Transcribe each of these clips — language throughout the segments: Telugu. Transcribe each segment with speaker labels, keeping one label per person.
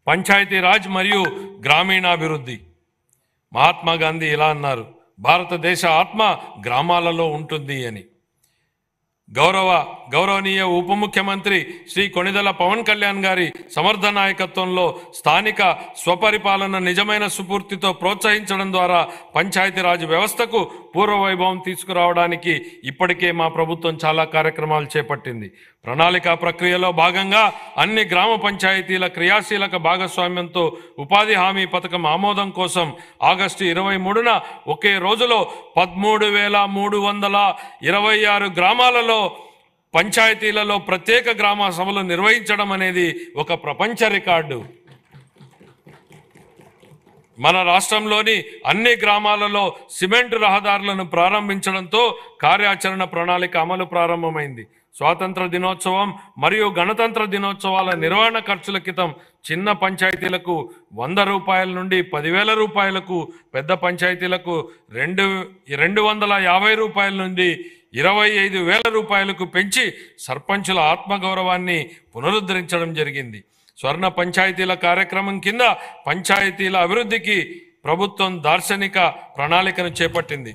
Speaker 1: పంచాయతీరాజ్ మరియు గ్రామీణాభివృద్ధి మహాత్మా గాంధీ ఇలా అన్నారు భారతదేశ ఆత్మ గ్రామాలలో ఉంటుంది అని గౌరవ గౌరవనీయ ఉప ముఖ్యమంత్రి శ్రీ కొణిదల పవన్ కళ్యాణ్ గారి సమర్థ నాయకత్వంలో స్థానిక స్వపరిపాలన నిజమైన స్ఫూర్తితో ప్రోత్సహించడం ద్వారా పంచాయతీరాజ్ వ్యవస్థకు పూర్వ వైభవం తీసుకురావడానికి ఇప్పటికే మా ప్రభుత్వం చాలా కార్యక్రమాలు చేపట్టింది ప్రణాళిక ప్రక్రియలో భాగంగా అన్ని గ్రామ పంచాయతీల క్రియాశీలక భాగస్వామ్యంతో ఉపాధి హామీ పథకం ఆమోదం కోసం ఆగస్టు ఇరవై మూడున ఒకే రోజులో పదమూడు వేల మూడు వందల ఇరవై ఆరు గ్రామాలలో పంచాయతీలలో ప్రత్యేక గ్రామ సభలు నిర్వహించడం అనేది ఒక ప్రపంచ రికార్డు మన రాష్ట్రంలోని అన్ని గ్రామాలలో సిమెంట్ రహదారులను ప్రారంభించడంతో కార్యాచరణ ప్రణాళిక అమలు ప్రారంభమైంది స్వాతంత్ర దినోత్సవం మరియు గణతంత్ర దినోత్సవాల నిర్వహణ ఖర్చుల క్రితం చిన్న పంచాయతీలకు వంద రూపాయల నుండి పదివేల రూపాయలకు పెద్ద పంచాయతీలకు రెండు రెండు వందల యాభై రూపాయల నుండి ఇరవై ఐదు వేల రూపాయలకు పెంచి సర్పంచుల ఆత్మగౌరవాన్ని పునరుద్ధరించడం జరిగింది స్వర్ణ పంచాయతీల కార్యక్రమం కింద పంచాయతీల అభివృద్ధికి ప్రభుత్వం దార్శనిక ప్రణాళికను చేపట్టింది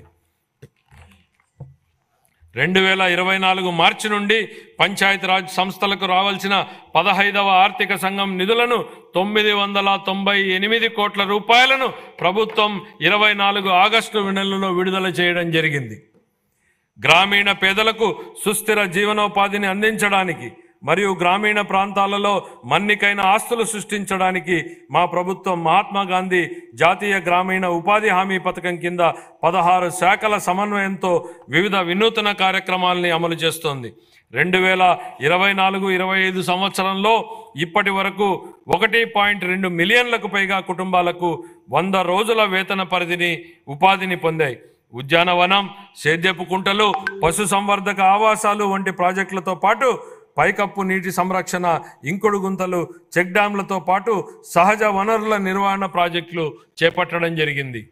Speaker 1: రెండు వేల ఇరవై నాలుగు మార్చి నుండి పంచాయతీరాజ్ సంస్థలకు రావాల్సిన పదహైదవ ఆర్థిక సంఘం నిధులను తొమ్మిది వందల తొంభై ఎనిమిది కోట్ల రూపాయలను ప్రభుత్వం ఇరవై నాలుగు ఆగస్టు నెలలో విడుదల చేయడం జరిగింది గ్రామీణ పేదలకు సుస్థిర జీవనోపాధిని అందించడానికి మరియు గ్రామీణ ప్రాంతాలలో మన్నికైన ఆస్తులు సృష్టించడానికి మా ప్రభుత్వం మహాత్మా గాంధీ జాతీయ గ్రామీణ ఉపాధి హామీ పథకం కింద పదహారు శాఖల సమన్వయంతో వివిధ వినూతన కార్యక్రమాల్ని అమలు చేస్తోంది రెండు వేల ఇరవై నాలుగు ఇరవై ఐదు సంవత్సరంలో ఇప్పటి వరకు ఒకటి పాయింట్ రెండు మిలియన్లకు పైగా కుటుంబాలకు వంద రోజుల వేతన పరిధిని ఉపాధిని పొందాయి ఉద్యానవనం సేద్యపు కుంటలు పశు సంవర్ధక ఆవాసాలు వంటి ప్రాజెక్టులతో పాటు పైకప్పు నీటి సంరక్షణ ఇంకుడు గుంతలు చెక్ డ్యాంలతో పాటు సహజ వనరుల నిర్వహణ ప్రాజెక్టులు చేపట్టడం జరిగింది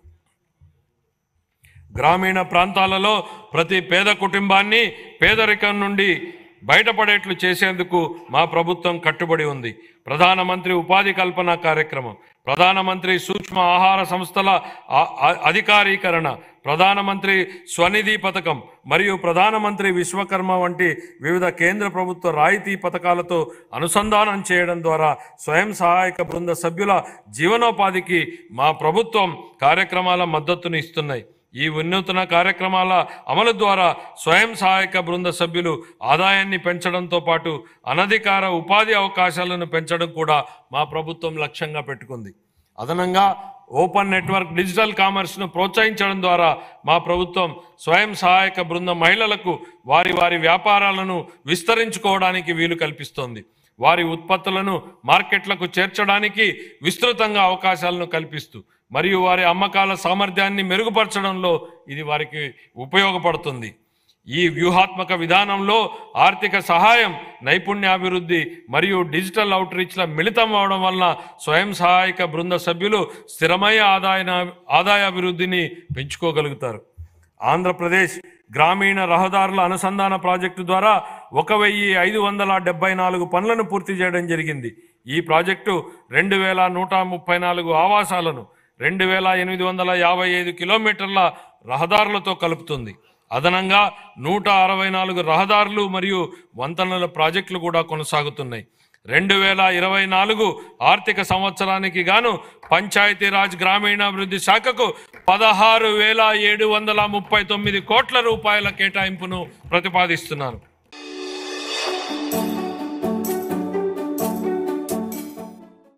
Speaker 1: గ్రామీణ ప్రాంతాలలో ప్రతి పేద కుటుంబాన్ని పేదరికం నుండి బయటపడేట్లు చేసేందుకు మా ప్రభుత్వం కట్టుబడి ఉంది ప్రధానమంత్రి ఉపాధి కల్పన కార్యక్రమం ప్రధానమంత్రి సూక్ష్మ ఆహార సంస్థల ఆ- ఆ- అధికారీకరణ ప్రధానమంత్రి స్వనిధి పథకం మరియు ప్రధానమంత్రి విశ్వకర్మ వంటి వివిధ కేంద్ర ప్రభుత్వ రాయితీ పథకాలతో అనుసంధానం చేయడం ద్వారా స్వయం సహాయక బృంద సభ్యుల జీవనోపాధికి మా ప్రభుత్వం కార్యక్రమాల మద్దతును ఇస్తున్నాయి ఈ వినూతన కార్యక్రమాల అమలు ద్వారా స్వయం సహాయక బృంద సభ్యులు ఆదాయాన్ని పెంచడంతో పాటు అనధికార ఉపాధి అవకాశాలను పెంచడం కూడా మా ప్రభుత్వం లక్ష్యంగా పెట్టుకుంది అదనంగా ఓపెన్ నెట్వర్క్ డిజిటల్ కామర్స్ను ప్రోత్సహించడం ద్వారా మా ప్రభుత్వం స్వయం సహాయక బృంద మహిళలకు వారి వారి వ్యాపారాలను విస్తరించుకోవడానికి వీలు కల్పిస్తోంది వారి ఉత్పత్తులను మార్కెట్లకు చేర్చడానికి విస్తృతంగా అవకాశాలను కల్పిస్తూ మరియు వారి అమ్మకాల సామర్థ్యాన్ని మెరుగుపరచడంలో ఇది వారికి ఉపయోగపడుతుంది ఈ వ్యూహాత్మక విధానంలో ఆర్థిక సహాయం నైపుణ్యాభివృద్ధి మరియు డిజిటల్ అవుట్రీచ్ల మిళితం అవడం వలన స్వయం సహాయక బృంద సభ్యులు స్థిరమైన ఆదాయ ఆదాయాభివృద్ధిని పెంచుకోగలుగుతారు ఆంధ్రప్రదేశ్ గ్రామీణ రహదారుల అనుసంధాన ప్రాజెక్టు ద్వారా ఒక వెయ్యి ఐదు వందల డెబ్బై నాలుగు పనులను పూర్తి చేయడం జరిగింది ఈ ప్రాజెక్టు రెండు వేల నూట ముప్పై నాలుగు ఆవాసాలను రెండు వేల ఎనిమిది వందల యాభై ఐదు కిలోమీటర్ల రహదారులతో కలుపుతుంది అదనంగా నూట అరవై నాలుగు రహదారులు మరియు వంతెనల ప్రాజెక్టులు కూడా కొనసాగుతున్నాయి రెండు వేల ఇరవై నాలుగు ఆర్థిక సంవత్సరానికి గాను పంచాయతీరాజ్ గ్రామీణాభివృద్ధి శాఖకు పదహారు వేల ఏడు వందల ముప్పై తొమ్మిది కోట్ల రూపాయల కేటాయింపును ప్రతిపాదిస్తున్నారు